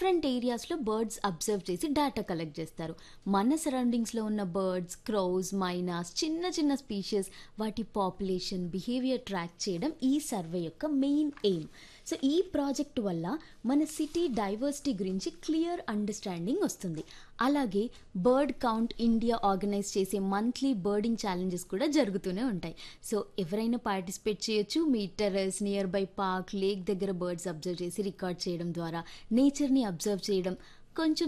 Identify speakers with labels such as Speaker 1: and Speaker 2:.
Speaker 1: different ఏరియాస్లో birds observe చేసి data collect చేస్తారు మన సరౌండింగ్స్లో ఉన్న బర్డ్స్ క్రౌస్ మైనాస్ చిన్న చిన్న స్పీషియస్ వాటి పాపులేషన్ బిహేవియర్ ట్రాక్ చేయడం ఈ సర్వే యొక్క మెయిన్ ఎయిమ్ సో ఈ ప్రాజెక్ట్ వల్ల మన సిటీ డైవర్సిటీ గురించి క్లియర్ అండర్స్టాండింగ్ వస్తుంది అలాగే బర్డ్ కౌంట్ ఇండియా ఆర్గనైజ్ చేసే మంత్లీ బర్డింగ్ ఛాలెంజెస్ కూడా జరుగుతూనే ఉంటాయి సో ఎవరైనా పార్టిసిపేట్ చేయొచ్చు మీ terrace near by park lake దగ్గర బర్డ్స్ అబ్జర్వ్ చేసి రికార్డ్ చేయడం ద్వారా నేచర్ని అబ్జర్వ్ చేయడం కొంచెం